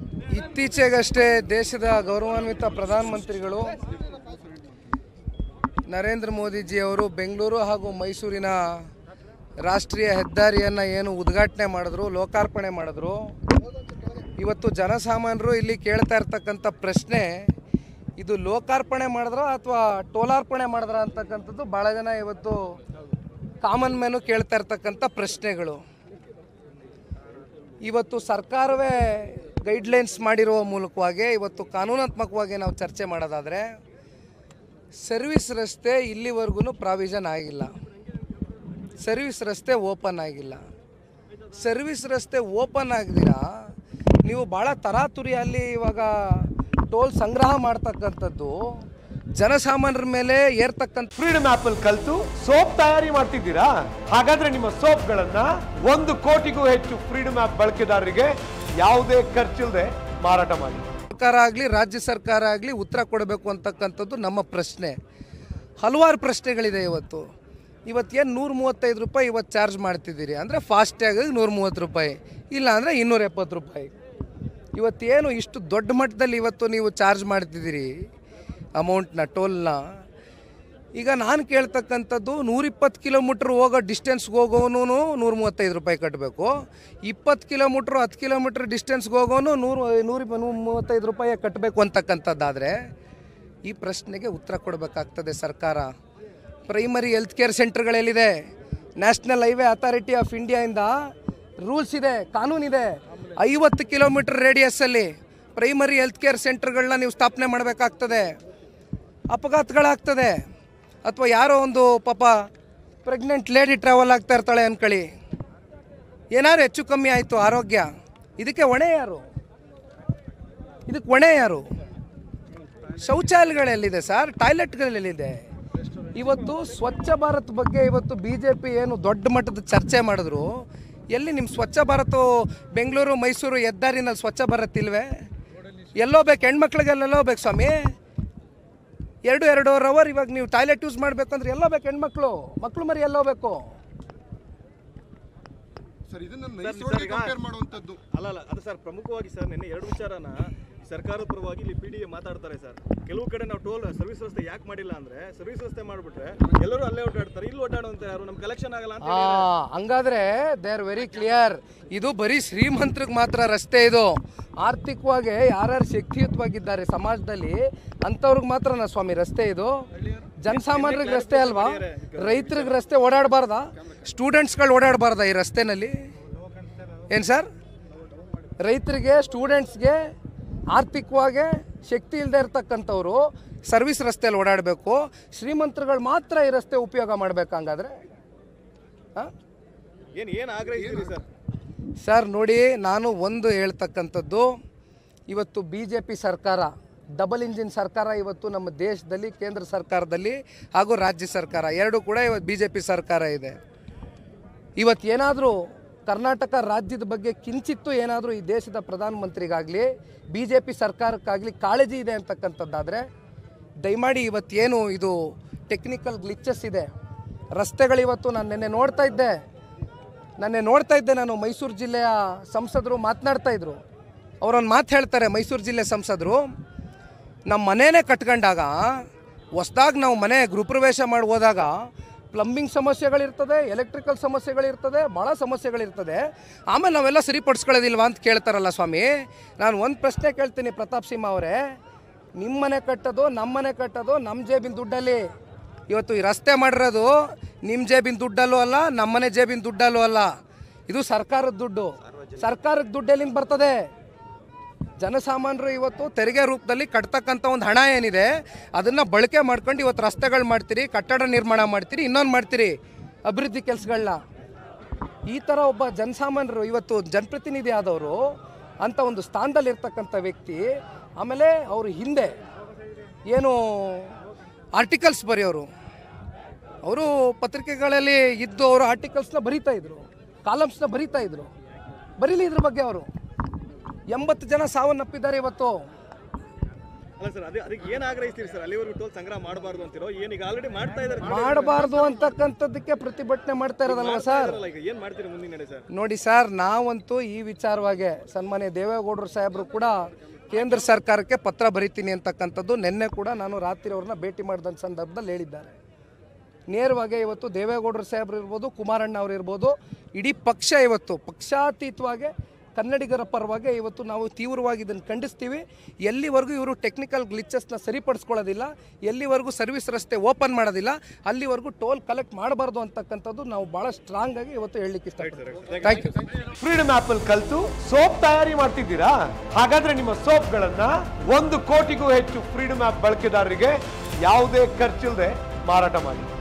ಇತ್ತೀಚೆಗಷ್ಟೇ ದೇಶದ ಗೌರವಾನ್ವಿತ ಪ್ರಧಾನಮಂತ್ರಿಗಳು ನರೇಂದ್ರ ಮೋದಿಜಿ ಅವರು ಬೆಂಗಳೂರು ಹಾಗೂ ಮೈಸೂರಿನ ರಾಷ್ಟ್ರೀಯ ಹೆದ್ದಾರಿಯನ್ನು ಏನು ಉದ್ಘಾಟನೆ ಮಾಡಿದ್ರು ಲೋಕಾರ್ಪಣೆ ಮಾಡಿದ್ರು ಇವತ್ತು ಜನಸಾಮಾನ್ಯರು ಇಲ್ಲಿ ಕೇಳ್ತಾ ಇರ್ತಕ್ಕಂಥ ಪ್ರಶ್ನೆ ಇದು ಲೋಕಾರ್ಪಣೆ ಮಾಡಿದ್ರ ಅಥವಾ ಟೋಲಾರ್ಪಣೆ ಮಾಡಿದ್ರ ಅಂತಕ್ಕಂಥದ್ದು ಭಾಳ ಜನ ಇವತ್ತು ಕಾಮನ್ ಮ್ಯಾನು ಕೇಳ್ತಾ ಇರ್ತಕ್ಕಂಥ ಪ್ರಶ್ನೆಗಳು ಇವತ್ತು ಸರ್ಕಾರವೇ ಗೈಡ್ಲೈನ್ಸ್ ಮಾಡಿರುವ ಮೂಲಕವಾಗಿ ಇವತ್ತು ಕಾನೂನಾತ್ಮಕವಾಗಿ ನಾವು ಚರ್ಚೆ ಮಾಡೋದಾದರೆ ಸರ್ವಿಸ್ ರಸ್ತೆ ಇಲ್ಲಿವರೆಗೂ ಪ್ರಾವಿಷನ್ ಆಗಿಲ್ಲ ಸರ್ವಿಸ್ ರಸ್ತೆ ಓಪನ್ ಆಗಿಲ್ಲ ಸರ್ವಿಸ್ ರಸ್ತೆ ಓಪನ್ ಆಗದಿರ ನೀವು ಭಾಳ ತರಾತುರಿಯಲ್ಲಿ ಇವಾಗ ಟೋಲ್ ಸಂಗ್ರಹ ಮಾಡ್ತಕ್ಕಂಥದ್ದು ಜನಸಾಮಾನ್ಯರ ಮೇಲೆ ಏರ್ತಕ್ಕಂಥ ಫ್ರೀಡಮ್ ಆಪ್ ಅಲ್ಲಿ ಕಲ್ತು ಸೋಪ್ ತಯಾರಿ ಮಾಡ್ತಿದ್ದೀರಾ ಹಾಗಾದ್ರೆ ನಿಮ್ಮ ಸೋಪ್ಗಳನ್ನ ಒಂದು ಕೋಟಿಗೂ ಹೆಚ್ಚು ಫ್ರೀಡಮ್ ಆಪ್ ಬಳಕೆದಾರರಿಗೆ ಯಾವುದೇ ಖರ್ಚಿಲ್ಲದೆ ಮಾರಾಟ ಮಾಡಿ ಸರ್ಕಾರ ಆಗಲಿ ರಾಜ್ಯ ಸರ್ಕಾರ ಆಗಲಿ ಉತ್ತರ ಕೊಡಬೇಕು ಅಂತಕ್ಕಂಥದ್ದು ನಮ್ಮ ಪ್ರಶ್ನೆ ಹಲವಾರು ಪ್ರಶ್ನೆಗಳಿದೆ ಇವತ್ತು ಇವತ್ತೇನು ನೂರ ಮೂವತ್ತೈದು ರೂಪಾಯಿ ಇವತ್ತು ಚಾರ್ಜ್ ಮಾಡ್ತಿದ್ದೀರಿ ಅಂದರೆ ಫಾಸ್ಟ್ಯಾಗಿಗೆ ನೂರ ಮೂವತ್ತು ರೂಪಾಯಿ ಇಲ್ಲ ಅಂದರೆ ಇನ್ನೂರ ಎಪ್ಪತ್ತು ರೂಪಾಯಿ ಇವತ್ತೇನು ಇಷ್ಟು ದೊಡ್ಡ ಮಟ್ಟದಲ್ಲಿ ಇವತ್ತು ನೀವು ಚಾರ್ಜ್ ಮಾಡ್ತಿದ್ದೀರಿ ಅಮೌಂಟ್ನ ಟೋಲ್ನ ಈಗ ನಾನು ಕೇಳ್ತಕ್ಕಂಥದ್ದು ನೂರಿಪ್ಪತ್ತು ಕಿಲೋಮೀಟ್ರ್ ಹೋಗೋ ಡಿಸ್ಟೆನ್ಸ್ಗೆ ಹೋಗೋನು ನೂರ ಮೂವತ್ತೈದು ರೂಪಾಯಿ ಕಟ್ಟಬೇಕು ಇಪ್ಪತ್ತು ಕಿಲೋಮೀಟ್ರ್ ಹತ್ತು ಕಿಲೋಮೀಟ್ರ್ ಡಿಸ್ಟೆನ್ಸ್ಗೆ ಹೋಗೋನು ನೂರು ನೂರ ನೂರ ಮೂವತ್ತೈದು ರೂಪಾಯಿ ಕಟ್ಟಬೇಕು ಅಂತಕ್ಕಂಥದ್ದಾದರೆ ಈ ಪ್ರಶ್ನೆಗೆ ಉತ್ತರ ಕೊಡಬೇಕಾಗ್ತದೆ ಸರ್ಕಾರ ಪ್ರೈಮರಿ ಹೆಲ್ತ್ ಕೇರ್ ಸೆಂಟರ್ಗಳೆಲ್ಲಿದೆ ನ್ಯಾಷನಲ್ ಹೈವೇ ಅಥಾರಿಟಿ ಆಫ್ ಇಂಡಿಯಾಯಿಂದ ರೂಲ್ಸ್ ಇದೆ ಕಾನೂನಿದೆ ಐವತ್ತು ಕಿಲೋಮೀಟರ್ ರೇಡಿಯಸ್ಸಲ್ಲಿ ಪ್ರೈಮರಿ ಹೆಲ್ತ್ ಕೇರ್ ಸೆಂಟರ್ಗಳನ್ನ ನೀವು ಸ್ಥಾಪನೆ ಮಾಡಬೇಕಾಗ್ತದೆ ಅಪಘಾತಗಳಾಗ್ತದೆ ಅಥವಾ ಯಾರೋ ಒಂದು ಪಾಪ ಪ್ರೆಗ್ನೆಂಟ್ ಲೇಡಿ ಟ್ರಾವೆಲ್ ಆಗ್ತಾ ಇರ್ತಾಳೆ ಅಂದ್ಕೊಳ್ಳಿ ಏನಾದ್ರು ಹೆಚ್ಚು ಕಮ್ಮಿ ಆಯಿತು ಆರೋಗ್ಯ ಇದಕ್ಕೆ ಹೊಣೆ ಯಾರು ಇದಕ್ಕೆ ಹೊಣೆ ಯಾರು ಶೌಚಾಲಯಗಳೆಲ್ಲಿದೆ ಸರ್ ಟಾಯ್ಲೆಟ್ಗಳೆಲ್ಲಿದೆ ಇವತ್ತು ಸ್ವಚ್ಛ ಭಾರತ್ ಬಗ್ಗೆ ಇವತ್ತು ಬಿ ಜೆ ಪಿ ಏನು ದೊಡ್ಡ ಮಟ್ಟದ ಚರ್ಚೆ ಮಾಡಿದ್ರು ಎಲ್ಲಿ ನಿಮ್ಮ ಸ್ವಚ್ಛ ಭಾರತ ಬೆಂಗಳೂರು ಮೈಸೂರು ಹೆದ್ದಾರಿನಲ್ಲಿ ಸ್ವಚ್ಛ ಭಾರತ್ ಇಲ್ವೇ ಎಲ್ಲೋ ಬೇಕು ಹೆಣ್ಮಕ್ಳಿಗೆಲ್ಲೆಲ್ಲೋ ಬೇಕು ಸ್ವಾಮಿ ಎರಡು ಎರಡೂವರೆ ಅವರ್ ಇವಾಗ ನೀವು ಟಾಯ್ಲೆಟ್ ಯೂಸ್ ಮಾಡಬೇಕು ಅಂದ್ರೆ ಎಲ್ಲೋ ಬೇಕು ಹೆಣ್ಮಕ್ಳು ಮಕ್ಳು ಮರಿ ಎಲ್ಲೋ ಬೇಕು ಸರ್ ಇದನ್ನ ನೈಸರ್ಗಿಕ ಕಂಪೇರ್ ಮಾಡುವಂತದ್ದು ಅಲ್ಲ ಅಲ್ಲ ಅದು ಸರ್ ಪ್ರಮುಖವಾಗಿ ಸರ್ ನಿನ್ನೆ ಎರಡು ವಿಚಾರನ ಸರ್ಕಾರದ ಪರವಾಗಿ ಇಲ್ಲಿ ಪಿ ಡಿ ಮಾತಾಡ್ತಾರೆ ಸರ್ ಕೆಲವು ಕಡೆ ನಾವು ಟೋಲ್ ಸರ್ವಿಸ್ ವ್ಯವಸ್ಥೆ ಯಾಕೆ ಮಾಡಿಲ್ಲ ಅಂದ್ರೆ ಸರ್ವಿಸ್ ವ್ಯವಸ್ಥೆ ಮಾಡ್ಬಿಟ್ರೆ ಎಲ್ಲರೂ ಅಲ್ಲೇ ಓಡಾಡ್ತಾರೆ ಇಲ್ಲಿ ಓಡಾಡುವಂತ ಯಾರು ನಮ್ ಕಲೆಕ್ಷನ್ ಆಗಲ್ಲ ಅಂತ ಆ ಹಂಗಾದ್ರೆ ದೇ ಆರ್ ವೆರಿ ಕ್ಲಿಯರ್ ಇದು ಬರೀ ಶ್ರೀಮಂತರಿಗೆ ಮಾತ್ರ ರಸ್ತೆ ಇದು ಆರ್ಥಿಕವಾಗಿ ಯಾರ್ಯಾರು ಶಕ್ತಿಯುತವಾಗಿದ್ದಾರೆ ಸಮಾಜದಲ್ಲಿ ಅಂಥವ್ರಿಗೆ ಮಾತ್ರನಾ ಸ್ವಾಮಿ ರಸ್ತೆ ಇದು ಜನಸಾಮಾನ್ಯರಿಗೆ ರಸ್ತೆ ಅಲ್ವಾ ರೈತರಿಗೆ ರಸ್ತೆ ಓಡಾಡಬಾರ್ದಾ ಸ್ಟೂಡೆಂಟ್ಸ್ಗಳು ಓಡಾಡಬಾರ್ದಾ ಈ ರಸ್ತೆನಲ್ಲಿ ಏನು ಸರ್ ರೈತರಿಗೆ ಸ್ಟೂಡೆಂಟ್ಸ್ಗೆ ಆರ್ಥಿಕವಾಗಿ ಶಕ್ತಿ ಇಲ್ಲದೆ ಇರ್ತಕ್ಕಂಥವ್ರು ಸರ್ವಿಸ್ ರಸ್ತೆಯಲ್ಲಿ ಓಡಾಡಬೇಕು ಶ್ರೀಮಂತರುಗಳು ಮಾತ್ರ ಈ ರಸ್ತೆ ಉಪಯೋಗ ಮಾಡ್ಬೇಕು ಹಂಗಾದ್ರೆ ಹಾಂ ಏನ್ ಏನ್ ಆಗ್ರಹಿಸ್ತೀರಿ ಸರ್ ಸರ್ ನೋಡಿ ನಾನು ಒಂದು ಹೇಳ್ತಕ್ಕಂಥದ್ದು ಇವತ್ತು ಬಿ ಜೆ ಪಿ ಸರ್ಕಾರ ಡಬಲ್ ಇಂಜಿನ್ ಸರ್ಕಾರ ಇವತ್ತು ನಮ್ಮ ದೇಶದಲ್ಲಿ ಕೇಂದ್ರ ಸರ್ಕಾರದಲ್ಲಿ ಹಾಗೂ ರಾಜ್ಯ ಸರ್ಕಾರ ಎರಡು ಕೂಡ ಇವತ್ತು ಬಿ ಜೆ ಪಿ ಸರ್ಕಾರ ಇದೆ ಇವತ್ತು ಏನಾದರೂ ಕರ್ನಾಟಕ ರಾಜ್ಯದ ಬಗ್ಗೆ ಕಿಂಚಿತ್ತು ಏನಾದರೂ ಈ ದೇಶದ ಪ್ರಧಾನಮಂತ್ರಿಗಾಗಲಿ ಬಿ ಜೆ ಪಿ ಸರ್ಕಾರಕ್ಕಾಗಲಿ ಕಾಳಜಿ ಇದೆ ಅಂತಕ್ಕಂಥದ್ದಾದರೆ ದಯಮಾಡಿ ಇವತ್ತೇನು ಇದು ಟೆಕ್ನಿಕಲ್ ಗ್ಲಿಚಸ್ ಇದೆ ರಸ್ತೆಗಳು ಇವತ್ತು ನಾನು ನಿನ್ನೆ ನೋಡ್ತಾ ಇದ್ದೆ ನೆನ್ನೆ ನೋಡ್ತಾ ಇದ್ದೆ ನಾನು ಮೈಸೂರು ಜಿಲ್ಲೆಯ ಸಂಸದರು ಮಾತನಾಡ್ತಾ ಇದ್ರು ಅವರೊಂದು ಮಾತು ಹೇಳ್ತಾರೆ ಮೈಸೂರು ಜಿಲ್ಲೆ ಸಂಸದರು ನಮ್ಮ ಮನೇನೇ ಕಟ್ಕೊಂಡಾಗ ಹೊಸ್ದಾಗಿ ನಾವು ಮನೆ ಗೃಹಪ್ರವೇಶ ಮಾಡಿ ಹೋದಾಗ ಪ್ಲಂಬಿಂಗ್ ಸಮಸ್ಯೆಗಳಿರ್ತದೆ ಎಲೆಕ್ಟ್ರಿಕಲ್ ಸಮಸ್ಯೆಗಳಿರ್ತದೆ ಭಾಳ ಸಮಸ್ಯೆಗಳಿರ್ತದೆ ಆಮೇಲೆ ನಾವೆಲ್ಲ ಸರಿಪಡಿಸ್ಕೊಳ್ಳೋದಿಲ್ವಾ ಅಂತ ಕೇಳ್ತಾರಲ್ಲ ಸ್ವಾಮಿ ನಾನು ಒಂದು ಪ್ರಶ್ನೆ ಕೇಳ್ತೀನಿ ಪ್ರತಾಪ್ ಸಿಂಹ ಅವರೇ ನಿಮ್ಮ ಮನೆ ಕಟ್ಟೋದು ನಮ್ಮ ಮನೆ ಕಟ್ಟೋದು ನಮ್ಮ ಜೇಬಿನ ದುಡ್ಡಲ್ಲಿ ಇವತ್ತು ಈ ರಸ್ತೆ ಮಾಡಿರೋದು ನಿಮ್ಮ ಜೇಬಿನ ದುಡ್ಡಲ್ಲೂ ಅಲ್ಲ ನಮ್ಮನೆ ಜೇಬಿನ ದುಡ್ಡಲ್ಲೂ ಅಲ್ಲ ಇದು ಸರ್ಕಾರದ ದುಡ್ಡು ಸರ್ಕಾರಕ್ಕೆ ದುಡ್ಡು ಎಲ್ಲಿಂದ ಬರ್ತದೆ ಜನಸಾಮಾನ್ಯರು ಇವತ್ತು ತೆರಿಗೆ ರೂಪದಲ್ಲಿ ಕಟ್ತಕ್ಕಂಥ ಒಂದು ಹಣ ಏನಿದೆ ಅದನ್ನು ಬಳಕೆ ಮಾಡ್ಕೊಂಡು ಇವತ್ತು ರಸ್ತೆಗಳು ಮಾಡ್ತೀರಿ ಕಟ್ಟಡ ನಿರ್ಮಾಣ ಮಾಡ್ತೀರಿ ಇನ್ನೊಂದು ಮಾಡ್ತೀರಿ ಅಭಿವೃದ್ಧಿ ಕೆಲಸಗಳನ್ನ ಈ ಥರ ಒಬ್ಬ ಜನಸಾಮಾನ್ಯರು ಇವತ್ತು ಜನಪ್ರತಿನಿಧಿ ಆದವರು ಅಂತ ಒಂದು ಸ್ಥಾನದಲ್ಲಿ ಇರ್ತಕ್ಕಂಥ ವ್ಯಕ್ತಿ ಆಮೇಲೆ ಅವರು ಹಿಂದೆ ಏನು ಆರ್ಟಿಕಲ್ಸ್ ಬರೆಯೋರು ಅವರು ಪತ್ರಿಕೆಗಳಲ್ಲಿ ಇದ್ದು ಅವರು ಆರ್ಟಿಕಲ್ಸ್ನ ಬರೀತಾ ಇದ್ರು ಕಾಲಮ್ಸ್ನ ಬರೀತಾ ಇದ್ರು ಬರೀಲಿ ಇದ್ರ ಬಗ್ಗೆ ಅವರು ಎಂಬತ್ತು ಜನ ಸಾವನ್ನಪ್ಪಿದ್ದಾರೆ ಇವತ್ತು ಅಲ್ಲ ಸರ್ ಅದೇ ಅದಕ್ಕೆ ಏನ್ ಆಗ್ರಹಿಸ್ತೀರಿ ಸರ್ ಅಲ್ಲಿವರೆಗೂ ಟೋಲ್ ಸಂಗ್ರಹ ಮಾಡಬಾರ್ದು ಅಂತಿರೋ ಏನೀಗ ಆಲ್ರೆಡಿ ಮಾಡ್ತಾ ಇದ್ದಾರೆ ಮಾಡಬಾರ್ದು ಅಂತಕ್ಕಂಥದ್ದಕ್ಕೆ ಪ್ರತಿಭಟನೆ ಮಾಡ್ತಾ ಇರೋದಲ್ವ ಸರ್ ಈಗ ಏನ್ ಮಾಡ್ತೀರಿ ಮುಂದಿನ ನಡೆ ಸರ್ ನೋಡಿ ಸರ್ ನಾವಂತೂ ಈ ವಿಚಾರವಾಗಿ ಸನ್ಮಾನ್ಯ ದೇವೇಗೌಡರು ಸಾಹೇಬರು ಕೂಡ ಕೇಂದ್ರ ಸರ್ಕಾರಕ್ಕೆ ಪತ್ರ ಬರಿತೀನಿ ಅಂತಕ್ಕಂಥದ್ದು ನಿನ್ನೆ ಕೂಡ ನಾನು ರಾತ್ರಿ ಅವ್ರನ್ನ ಭೇಟಿ ಮಾಡಿದಂಥ ಸಂದರ್ಭದಲ್ಲಿ ಹೇಳಿದ್ದಾರೆ ನೇರವಾಗಿ ಇವತ್ತು ದೇವೇಗೌಡರು ಸಾಹೇಬರು ಇರ್ಬೋದು ಕುಮಾರಣ್ಣ ಅವರು ಇರ್ಬೋದು ಇಡೀ ಪಕ್ಷ ಇವತ್ತು ಪಕ್ಷಾತೀತವಾಗಿ ಕನ್ನಡಿಗರ ಪರವಾಗಿ ಇವತ್ತು ನಾವು ತೀವ್ರವಾಗಿ ಇದನ್ನು ಖಂಡಿಸ್ತೀವಿ ಎಲ್ಲಿವರೆಗೂ ಇವರು ಟೆಕ್ನಿಕಲ್ ಗ್ಲಿಚಸ್ನ ಸರಿಪಡಿಸ್ಕೊಳ್ಳೋದಿಲ್ಲ ಎಲ್ಲಿವರೆಗೂ ಸರ್ವಿಸ್ ರಸ್ತೆ ಓಪನ್ ಮಾಡೋದಿಲ್ಲ ಅಲ್ಲಿವರೆಗೂ ಟೋಲ್ ಕಲೆಕ್ಟ್ ಮಾಡಬಾರ್ದು ಅಂತಕ್ಕಂಥದ್ದು ನಾವು ಭಾಳ ಸ್ಟ್ರಾಂಗ್ ಆಗಿ ಇವತ್ತು ಹೇಳಲಿಕ್ಕೆ ಇಷ್ಟಪಡ್ತೀವಿ ಥ್ಯಾಂಕ್ ಯು ಫ್ರೀಡಮ್ ಆಪ್ ಅಲ್ಲಿ ಕಲ್ತು ಸೋಪ್ ತಯಾರಿ ಮಾಡ್ತಿದ್ದೀರಾ ಹಾಗಾದ್ರೆ ನಿಮ್ಮ ಸೋಪ್ಗಳನ್ನ ಒಂದು ಕೋಟಿಗೂ ಹೆಚ್ಚು ಫ್ರೀಡಮ್ ಆಪ್ ಬಳಕೆದಾರರಿಗೆ ಯಾವುದೇ ಖರ್ಚಿಲ್ಲದೆ ಮಾರಾಟ ಮಾಡಿ